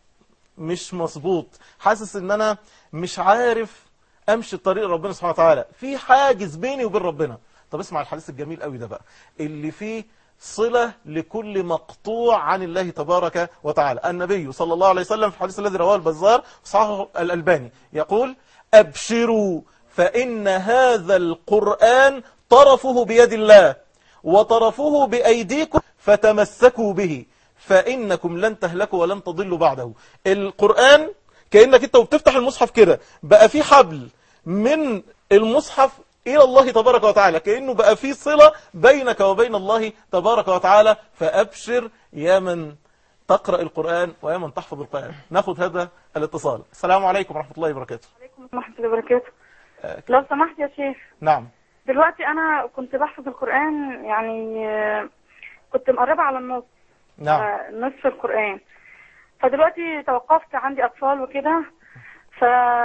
مش مظبوط حاسس ان انا مش عارف امشي طريق ربنا سبحانه وتعالى في حاجز بيني وبين ربنا طب اسمع الحديث الجميل قوي ده بقى اللي فيه صلة لكل مقطوع عن الله تبارك وتعالى النبي صلى الله عليه وسلم في الحديث الذي رواه البزار صححه الألباني يقول أبشروا فإن هذا القرآن طرفه بيد الله وطرفه بأيديكم فتمسكوا به فإنكم لن تهلكوا ولن تضلوا بعده القرآن كأنك انت وبتفتح المصحف كده بقى في حبل من المصحف إلى الله تبارك وتعالى كأنه بقى في صلة بينك وبين الله تبارك وتعالى فأبشر يا من تقرأ القرآن ويا من تحفظ القرآن ناخد هذا الاتصال السلام عليكم ورحمة الله وبركاته عليكم ورحمة الله وبركاته لو سمحت يا شيخ نعم دلوقتي أنا كنت بحفظ القرآن يعني آه، كنت مقربة على النص نعم آه، نصف القرآن فدلوقتي توقفت عندي أطفال وكده ف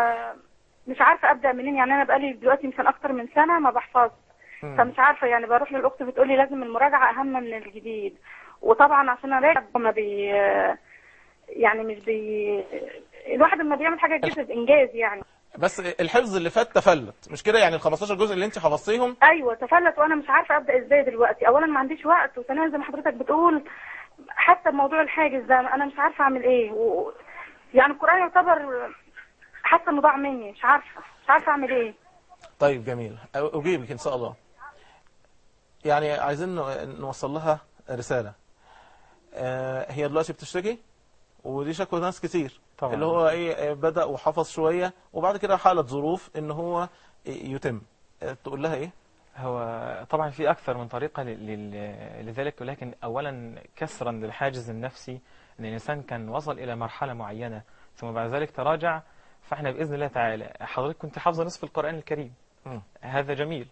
مش عارفة أبدأ منين يعني أنا بقالي دلوقتي يمكن أكتر من سنة ما بحفظ مم. فمش عارفة يعني بروح للأخت بتقولي لازم المراجعة أهم من الجديد وطبعا عشان أراجع ما بي يعني مش بي الواحد لما بيعمل حاجة جديدة بإنجاز يعني بس الحفظ اللي فات تفلت مش كده يعني ال 15 جزء اللي انت حفظتيهم ايوه تفلت وانا مش عارفه ابدا ازاي دلوقتي اولا ما عنديش وقت وثانيا زي ما حضرتك بتقول حتى بموضوع الحاجز ده انا مش عارفه اعمل ايه و... يعني القران يعتبر حاسه انه ضاع مني مش عارفه مش عارفه اعمل ايه طيب جميل أجيبك إن شاء الله يعني عايزين نو- نوصل لها رسالة آه، هي دلوقتي بتشتكي ودي شكوى ناس كتير طبعا. اللي هو ايه آه، بدأ وحفظ شوية وبعد كده حالة ظروف ان هو يتم آه، تقول لها ايه هو طبعا في أكثر من طريقة ل- لل- لذلك ولكن أولا كسرا للحاجز النفسي أن الإنسان كان وصل إلى مرحلة معينة ثم بعد ذلك تراجع فإحنا بإذن الله تعالى حضرتك كنت حافظة نصف القرآن الكريم مم. هذا جميل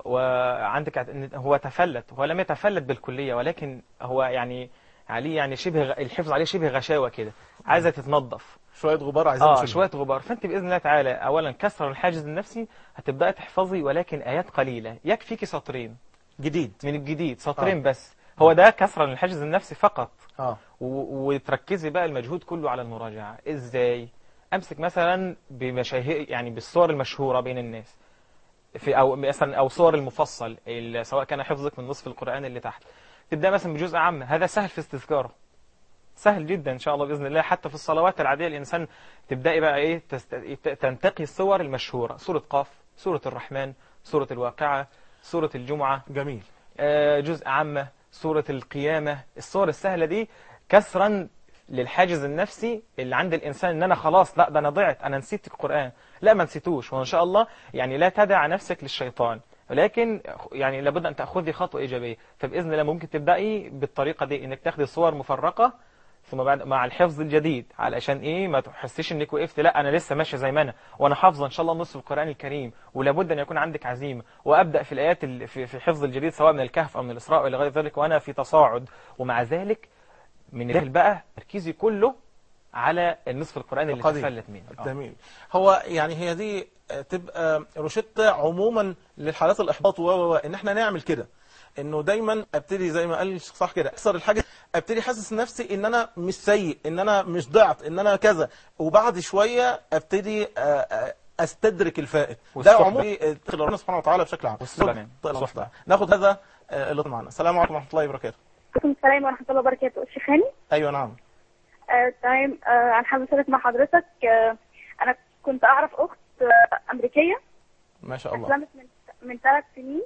وعندك عت- إن هو تفلت هو لم يتفلت بالكلية ولكن هو يعني عليه يعني شبه غ- الحفظ عليه شبه غشاوة كده عايزة تتنظف شوية غبار عايزين اه نشيلها. شويه غبار فانت باذن الله تعالى اولا كسر الحاجز النفسي هتبداي تحفظي ولكن ايات قليله يكفيكي سطرين جديد من الجديد سطرين آه. بس هو ده كسر للحاجز النفسي فقط اه و- وتركزي بقى المجهود كله على المراجعه ازاي امسك مثلا بمشاهير يعني بالصور المشهوره بين الناس في او مثلا او صور المفصل ال- سواء كان حفظك من نصف القران اللي تحت تبدا مثلا بجزء عام هذا سهل في استذكاره سهل جدا ان شاء الله باذن الله حتى في الصلوات العاديه الانسان تبداي بقى ايه تست... تنتقي الصور المشهوره سوره قاف سوره الرحمن سوره الواقعه سوره الجمعه جميل آه، جزء عامه سوره القيامه الصور السهله دي كسرا للحاجز النفسي اللي عند الانسان ان انا خلاص لا ده انا ضعت انا نسيت القران لا ما نسيتوش وان شاء الله يعني لا تدع نفسك للشيطان ولكن يعني لابد ان تاخذي خطوه ايجابيه فباذن الله ممكن تبداي بالطريقه دي انك تاخدي صور مفرقه ثم بعد مع الحفظ الجديد علشان ايه ما تحسيش انك وقفت لا انا لسه ماشي زي ما انا وانا حافظه ان شاء الله نصف القران الكريم ولابد ان يكون عندك عزيمه وابدا في الايات ال- في في حفظ الجديد سواء من الكهف او من الاسراء والى غير ذلك وانا في تصاعد ومع ذلك من الداخل بقى تركيزي كله على النصف القران اللي القديم. تفلت مني آه. جميل هو يعني هي دي آه، تبقى روشتة عموما للحالات الإحباط و و- و- إن احنا نعمل كده إنه دايما أبتدي زي ما قال الشيخ صح كده أكسر الحاجة أبتدي حاسس نفسي إن أنا مش سيء إن أنا مش ضعت إن أنا كذا وبعد شوية أبتدي آه، آه، أستدرك الفائت ده والصحبة. عمومي آه، ربنا سبحانه وتعالى بشكل عام والصحبة. طيب، الصحبة. ناخد هذا آه، اللي معنا السلام عليكم ورحمة الله وبركاته عليكم السلام ورحمة الله وبركاته الشيخ هاني ايوه نعم آه، تمام آه، انا حابة اشارك مع حضرتك آه، انا كنت اعرف اخت آه، امريكية ما شاء الله اسلمت من من ثلاث سنين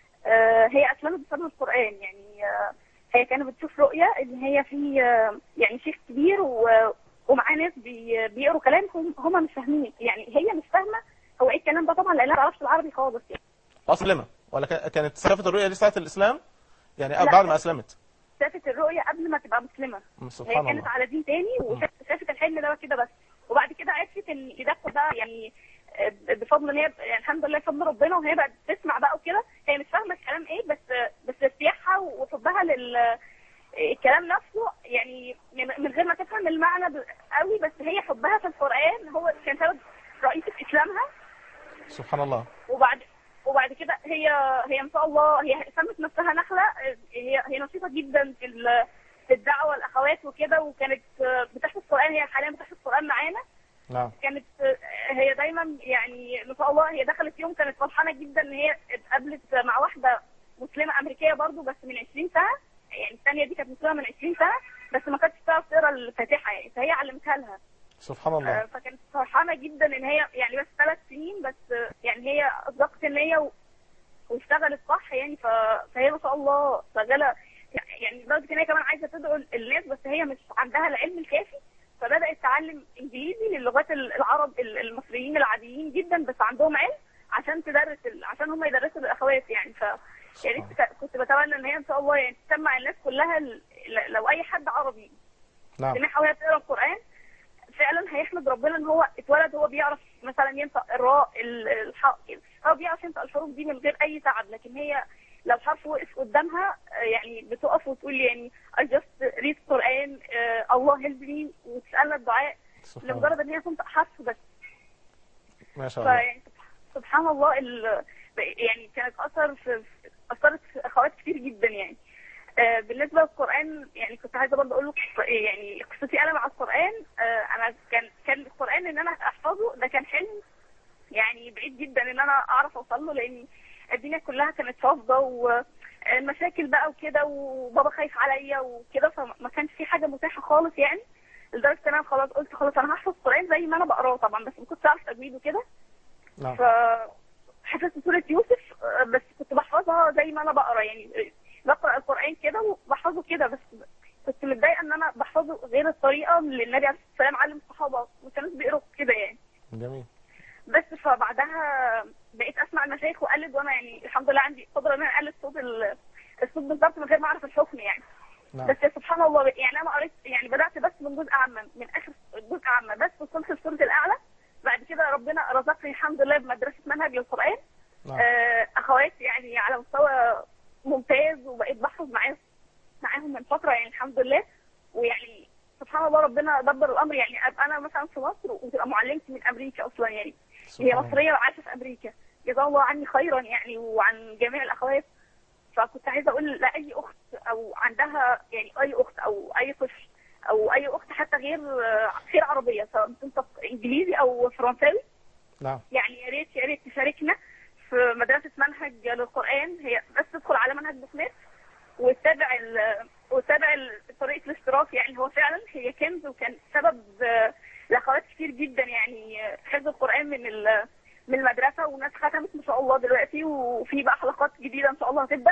آه، هي اسلمت بسبب القرآن يعني آه، هي كانت بتشوف رؤية ان هي في آه، يعني شيخ كبير و- ومعاه ناس بي- بيقروا كلام هم هم مش فاهمين يعني هي مش فاهمة هو ايه الكلام ده طبعا لانها ما تعرفش العربي خالص يعني اسلمه ولا كا- كانت شافت الرؤيه دي ساعه الاسلام يعني لا. بعد ما اسلمت شافت الرؤية قبل ما تبقى مسلمة هي سبحان كانت الله على دين تاني وشافت الحلم ده كده بس وبعد كده عرفت ان ده ده يعني آه، بفضل ان هي يعني الحمد لله بفضل ربنا وهي بقت تسمع بقى وكده هي مش فاهمه الكلام ايه بس بس ارتياحها وحبها لل الكلام نفسه يعني من من غير ما تفهم المعنى ب- قوي بس هي حبها في القران هو كان سبب رئيسي في اسلامها سبحان الله وبعد وبعد كده هي هي ما شاء الله هي سمت نفسها نخله هي هي نشيطه جدا في ال- في الدعوه الاخوات وكده وكانت بتحفظ قران هي حاليا بتحفظ قران معانا نعم كانت هي دايما يعني ما شاء الله هي دخلت يوم كانت فرحانه جدا ان هي اتقابلت مع واحده مسلمه امريكيه برضو بس من 20 سنه يعني الثانيه دي كانت مسلمه من 20 سنه بس ما كانتش تعرف تقرا الفاتحه يعني فهي علمتها لها سبحان آه، الله فكانت فرحانه جدا ان هي يعني بس ثلاث سنين بس آه، يعني هي اصدقت النيه و- واشتغلت صح يعني ف... فهي ما شاء الله شغاله يعني لدرجه ان هي كمان عايزه تدعو الناس بس هي مش عندها العلم الكافي فبدات تعلم انجليزي للغات ال- العرب ال- المصريين العاديين جدا بس عندهم علم عشان تدرس ال... عشان هم يدرسوا الاخوات يعني ف يا ريت ك- كنت بتمنى ان هي ان شاء الله يعني تسمع الناس كلها ال... ل- لو اي حد عربي نعم سمعها وهي بتقرا القران فعلا هيحمد ربنا ان هو اتولد هو بيعرف مثلا ينطق الراء ال- الحاء كده هو بيعرف ينطق الحروف دي من غير اي تعب لكن هي لو حرف وقف قدامها آه، يعني بتقف وتقول يعني I just read قرآن آه، الله help me وتسألنا الدعاء سبحان الله لمجرد ان هي تنطق حرف بس ما شاء الله فيعني سبحان الله ال... يعني كانت اثر في في- اثرت في اخوات كتير جدا يعني آه، بالنسبه للقران يعني كنت عايزه برضه اقول لك يعني قصتي انا مع القران آه، انا كان كان القران ان انا احفظه ده كان حلم يعني بعيد جدا ان انا اعرف اوصل له لان الدنيا كلها كانت فافضه والمشاكل بقى وكده وبابا خايف عليا وكده فما كانش في حاجه متاحه خالص يعني لدرجه ان انا خلاص قلت خلاص انا هحفظ القران زي ما انا بقراه طبعا بس ما كنتش اعرف تجويد وكده نعم فحفظت سورة يوسف آه، بس كنت بحفظها زي ما انا بقرا يعني آه، بقرا القرآن كده وبحفظه كده بس كنت متضايقة ان انا بحفظه غير الطريقة اللي النبي عليه الصلاة والسلام علم الصحابة ما كانوش بيقروا كده يعني جميل بس فبعدها بقيت اسمع المشايخ واقلد وانا يعني الحمد لله عندي قدرة ان انا اقلد صوت ال- الصوت بالظبط من غير ما اعرف الحكم يعني نعم بس سبحان الله يعني انا قريت يعني بدات بس من جزء عامه من اخر جزء عامه بس وصلت لسوره الاعلى بعد كده ربنا رزقني الحمد لله بمدرسه منهج للقران نعم آه، اخوات يعني على مستوى ممتاز وبقيت بحفظ معاهم معاهم من فتره يعني الحمد لله ويعني سبحان الله ربنا دبر الامر يعني ابقى انا مثلا في مصر وتبقى معلمتي من امريكا اصلا يعني هي سبحان الله مصريه وعايشه في امريكا جزاها الله عني خيرا يعني وعن جميع الاخوات فكنت عايزه اقول لاي اخت او عندها يعني اي اخت او اي طفل او اي اخت حتى غير غير عربيه سواء بتنطق انجليزي او فرنساوي نعم يعني يا ريت يا ريت تشاركنا في مدرسه منهج للقران هي بس تدخل على منهج بوكنت وتتابع ال- وتتابع ال- طريقه الاشتراك يعني هو فعلا هي كنز وكان سبب آه، لاخوات كتير جدا يعني آه، حفظ القران من ال- من المدرسه وناس ختمت ما شاء الله دلوقتي وفي بقى حلقات جديده ان شاء الله هتبدا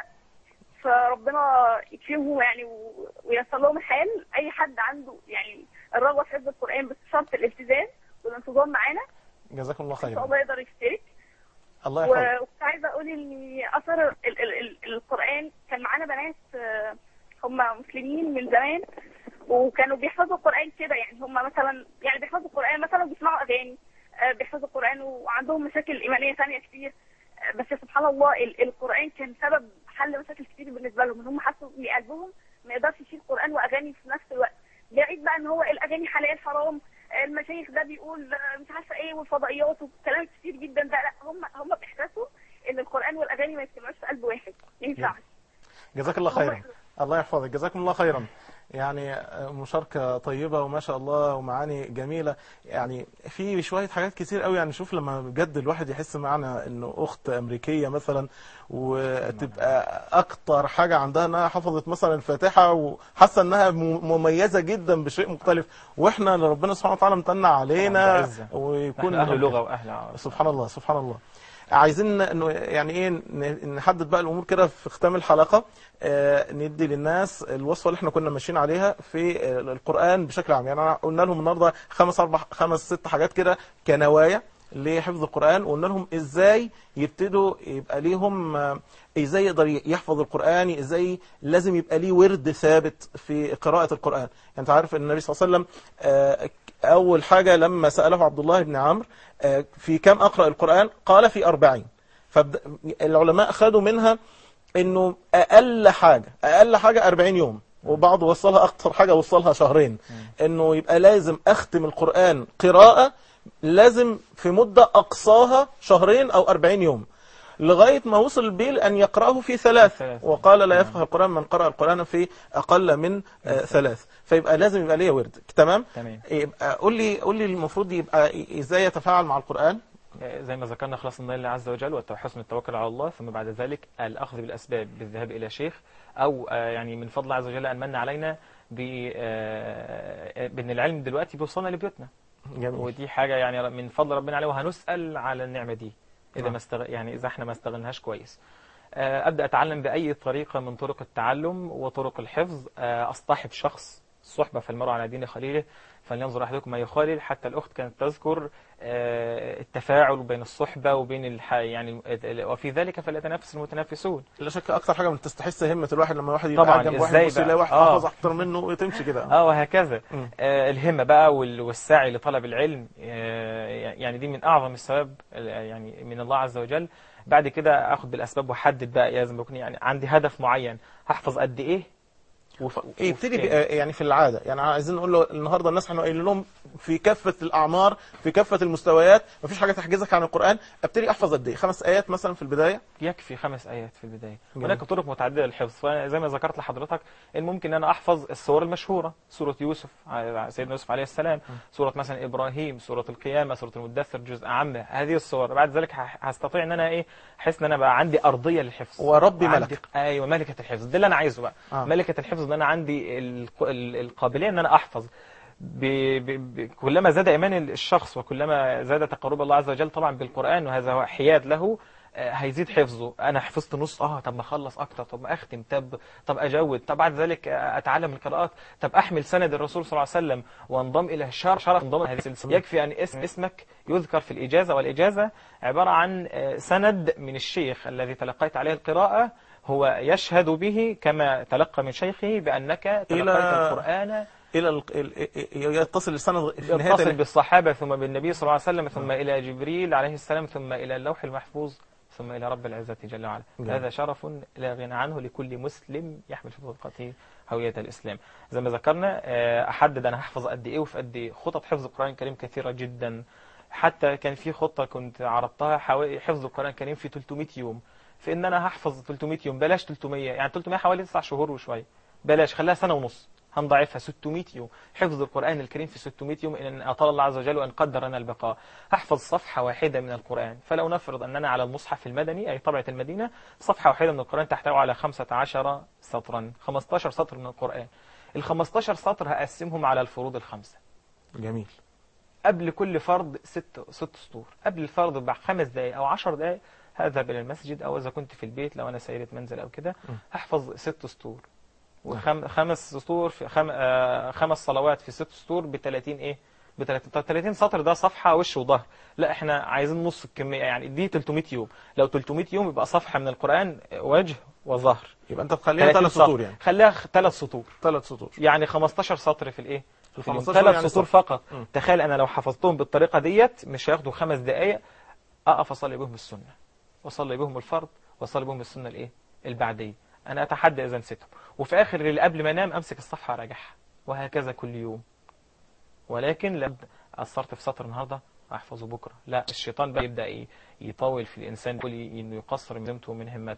فربنا يكفيهم يعني و- وييسر لهم الحال اي حد عنده يعني الرغبه في حفظ القران بس شرط الالتزام والانتظام معانا جزاكم الله ان شاء خيرا الله يقدر يشترك الله يحفظك و- وكنت عايزه اقول ان اثر ال ال ال القران كان معانا بنات آه، هم مسلمين من زمان وكانوا بيحفظوا القران كده يعني هم مثلا يعني بيحفظوا القران مثلا بيسمعوا اغاني آه، بيحفظوا القران وعندهم مشاكل ايمانيه ثانيه كتير آه، بس سبحان الله ال- القران كان سبب حل مشاكل كتير بالنسبه لهم ان هم حسوا ان قلبهم ما يقدرش يشيل قران واغاني في نفس الوقت بعيد بقى ان هو الاغاني حلال حرام آه، المشايخ ده بيقول آه، مش عارفه ايه والفضائيات وكلام كتير جدا ده لا هم هم بيحسسوا ان القران والاغاني ما يجتمعوش في قلب واحد ما ينفعش جزاك الله خيرا الله يحفظك جزاكم الله خيرا يعني مشاركة طيبة وما شاء الله ومعاني جميلة يعني في شوية حاجات كتير قوي يعني شوف لما بجد الواحد يحس معنا انه اخت امريكية مثلا وتبقى اكتر حاجة عندها انها حفظت مثلا الفاتحة وحاسة انها م- مميزة جدا بشيء مختلف واحنا اللي ربنا سبحانه وتعالى امتنع علينا بعزة. ويكون نحن أهل لغة وأهل عرب. سبحان الله سبحان الله عايزين انه يعني ايه ن- نحدد بقى الامور كده في ختام الحلقه آه، ندي للناس الوصفه اللي احنا كنا ماشيين عليها في آه، القران بشكل عام يعني أنا قلنا لهم النهارده خمس اربع خمس ست حاجات كده كنوايا لحفظ القران وقلنا لهم ازاي يبتدوا يبقى ليهم آه، ازاي يقدر يحفظ القران ازاي لازم يبقى ليه ورد ثابت في قراءه القران يعني انت عارف ان النبي صلى الله عليه وسلم آه، أول حاجة لما سأله عبد الله بن عمرو آه، في كم أقرأ القرآن قال في أربعين فالعلماء خدوا منها أنه أقل حاجة أقل حاجة أربعين يوم وبعض وصلها أكتر حاجة وصلها شهرين أنه يبقى لازم أختم القرآن قراءة لازم في مدة أقصاها شهرين أو أربعين يوم لغاية ما وصل بيل أن يقرأه في ثلاث ثلاث. وقال لا يفقه القرآن من قرأ القرآن في أقل من آه، ثلاث فيبقى لازم يبقى ليه ورد تمام تمام يبقى قول لي قول لي المفروض يبقى ازاي يتفاعل مع القرآن زي ما ذكرنا خلاص من الله عز وجل وحسن التوكل على الله ثم بعد ذلك الأخذ بالأسباب بالذهاب إلى شيخ أو آه، يعني من فضل الله عز وجل أن من علينا ب- آه، بأن العلم دلوقتي بيوصلنا لبيوتنا جميل ودي حاجة يعني من فضل ربنا عليه وهنسأل على النعمة دي إذا نعم. ما استغ... يعني إذا احنا ما استغلناهاش كويس آه، أبدأ أتعلم بأي طريقة من طرق التعلم وطرق الحفظ آه، أصطحب شخص الصحبة فالمرء على دين خليله فلينظر أحدكم ما يخالل حتى الأخت كانت تذكر آه، التفاعل بين الصحبة وبين الح... يعني وفي ذلك فليتنافس المتنافسون لا شك اكتر حاجه من تستحس همه الواحد لما واحد يبقى طبعاً، قاعد جنب واحد إزاي يبص بقى؟ يلاقي واحد آه. حافظ اكتر منه وتمشي كده اه وهكذا مم. آه الهمة بقى وال- والسعي لطلب العلم آه يعني دي من أعظم الثواب آه، يعني من الله عز وجل بعد كده أخذ بالأسباب وأحدد بقى لازم يكون يعني عندي هدف معين هحفظ قد إيه وف... يبتدي وفين. بقى يعني في العاده يعني عايزين نقول له النهارده الناس احنا قايلين لهم في كافه الاعمار في كافه المستويات مفيش حاجه تحجزك عن القران ابتدي احفظ قد ايه خمس ايات مثلا في البدايه يكفي خمس آيات في البداية جميل. هناك طرق متعددة للحفظ فزي ما ذكرت لحضرتك إن ممكن أن أنا أحفظ السور المشهورة سورة يوسف ع- سيدنا يوسف عليه السلام سورة مثلا إبراهيم سورة القيامة سورة المدثر جزء عامة هذه السور بعد ذلك ه- هستطيع إن أنا إيه أحس إن أنا بقى عندي أرضية للحفظ وربي عندي- ملك. أيوة ملكة الحفظ ده اللي أنا عايزه بقى آه. ملكة الحفظ إن أنا عندي الق- ال- القابلية إن أنا أحفظ ب... ب... ب... كلما زاد إيمان الشخص وكلما زاد تقرب الله عز وجل طبعا بالقرآن وهذا هو حياد له آه، هيزيد حفظه انا حفظت نص اه طب ما اخلص اكتر طب ما اختم طب طب اجود طب بعد ذلك آه، اتعلم القراءات طب احمل سند الرسول صلى الله عليه وسلم وانضم الى شر شرف انضم هذه السلسله يكفي ان اسم اسمك يذكر في الاجازه والاجازه عباره عن آه، سند من الشيخ الذي تلقيت عليه القراءه هو يشهد به كما تلقى من شيخه بانك تلقيت القران الى ال... ال... يتصل السند في نهايه يتصل ال- بالصحابة ثم بالنبي صلى الله عليه وسلم ثم إلى جبريل عليه السلام ثم إلى اللوح المحفوظ ثم إلى رب العزة جل وعلا جميل. هذا شرف لا غنى عنه لكل مسلم يحمل في طريقته هوية الإسلام زي ما ذكرنا آه، أحدد أنا هحفظ قد إيه وفي قد إيه خطط حفظ القرآن الكريم كثيرة جدا حتى كان في خطة كنت عرضتها حوالي حفظ القرآن الكريم في 300 يوم في إن أنا هحفظ 300 يوم بلاش 300 يعني 300 حوالي 9 شهور وشوية بلاش خليها سنة ونص هنضاعفها 600 يوم حفظ القرآن الكريم في 600 يوم إن أطال الله عز وجل وأن قدر لنا البقاء هحفظ صفحة واحدة من القرآن فلو نفرض أننا على المصحف المدني أي طبعة المدينة صفحة واحدة من القرآن تحتوي على 15 سطرا 15 سطر من القرآن ال 15 سطر هقسمهم على الفروض الخمسة جميل قبل كل فرض ست ست سطور قبل الفرض بخمس دقائق أو 10 دقائق هذهب إلى المسجد أو إذا كنت في البيت لو أنا سيدة منزل أو كده هحفظ ست سطور وخمس سطور في خم... آه، خمس صلوات في ست سطور ب 30 ايه ب 30 طب 30 سطر ده صفحه وش وظهر لا احنا عايزين نص الكميه يعني دي 300 يوم لو 300 يوم يبقى صفحه من القران وجه وظهر يبقى انت تخليها ثلاث سطور يعني خليها ثلاث سطور ثلاث سطور يعني 15 سطر في الايه ال في اليوم 15 ثلاث يعني سطور سطر. فقط مم. تخيل انا لو حفظتهم بالطريقه ديت مش هياخدوا خمس دقائق اقف اصلي بهم السنه واصلي بهم الفرض واصلي بهم السنه الايه البعديه انا اتحدى اذا نسيتهم وفي اخر اللي قبل ما انام امسك الصفحه اراجعها وهكذا كل يوم ولكن لو قصرت في سطر النهارده احفظه بكره لا الشيطان بقى يبدا ايه يطول في الانسان يقول انه يقصر من همته ومن همته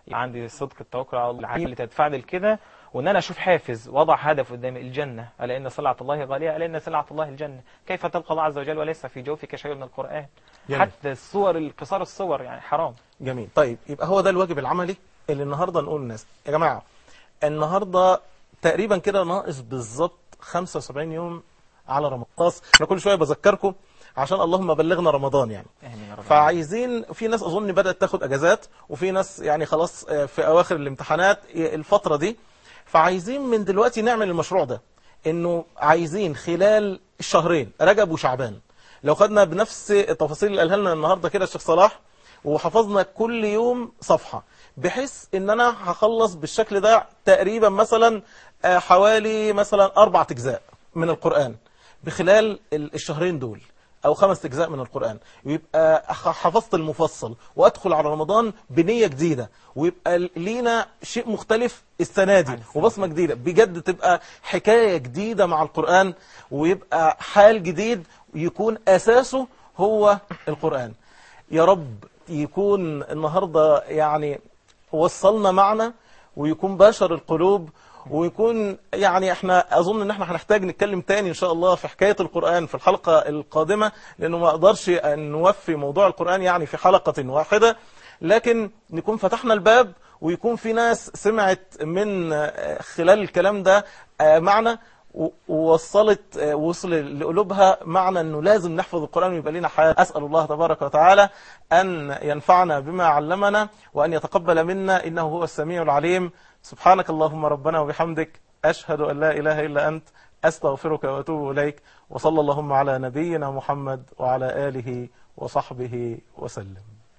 يبقى عندي صدق التوكل على الله العين اللي تدفعني لكده وان انا اشوف حافز وضع هدف قدامي الجنه الا ان سلعه الله غاليه الا ان سلعه الله الجنه كيف تلقى الله عز وجل وليس في جوفك شيء من القران جميل. حتى الصور القصار الصور يعني حرام جميل طيب يبقى هو ده الواجب العملي اللي النهارده نقول للناس يا جماعه النهارده تقريبا كده ناقص بالظبط 75 يوم على رمضان خلاص انا كل شويه بذكركم عشان اللهم بلغنا رمضان يعني امين يا رب فعايزين في ناس اظن بدات تاخد اجازات وفي ناس يعني خلاص آه، في اواخر الامتحانات آه، الفتره دي فعايزين من دلوقتي نعمل المشروع ده انه عايزين خلال الشهرين رجب وشعبان لو خدنا بنفس التفاصيل اللي قالها لنا النهارده كده الشيخ صلاح وحفظنا كل يوم صفحه بحيث ان انا هخلص بالشكل ده تقريبا مثلا آه، حوالي مثلا اربع اجزاء من القران بخلال ال- الشهرين دول او خمس اجزاء من القران ويبقى ح- حفظت المفصل وادخل على رمضان بنيه جديده ويبقى لينا شيء مختلف السنه دي وبصمه جديده بجد تبقى حكايه جديده مع القران ويبقى حال جديد يكون اساسه هو القران يا رب يكون النهارده يعني وصلنا معنا ويكون باشر القلوب ويكون يعني احنا اظن ان احنا هنحتاج نتكلم تاني ان شاء الله في حكايه القران في الحلقه القادمه لانه ما اقدرش ان نوفي موضوع القران يعني في حلقه واحده لكن نكون فتحنا الباب ويكون في ناس سمعت من آه، خلال الكلام ده آه، معنا و- ووصلت آه، وصل لقلوبها معنى انه لازم نحفظ القران ويبقى لنا حياه اسال الله تبارك وتعالى ان ينفعنا بما علمنا وان يتقبل منا انه هو السميع العليم سبحانك اللهم ربنا وبحمدك اشهد ان لا اله الا انت استغفرك واتوب اليك وصلى اللهم على نبينا محمد وعلى اله وصحبه وسلم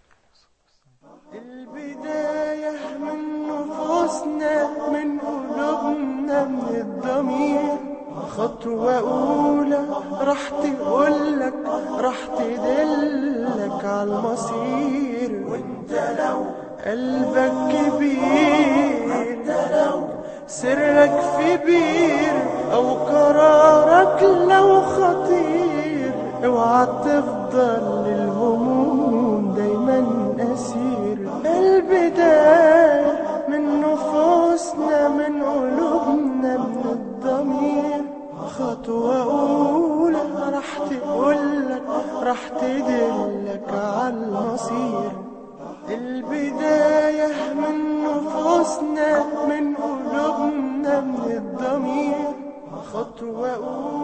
البداية من نفوسنا من قلوبنا من الضمير خطوة أولى راح تقولك راح تدلك على المصير وانت لو قلبك كبير انت لو سرك في بير أو قرارك لو خطير اوعى تفضل للهموم دايما أسير البداية من نفوسنا من قلوبنا من الضمير خطوة أولى راح تقولك راح تدلك على المصير البداية من نفوسنا من قلوبنا من الضمير خطوة أولى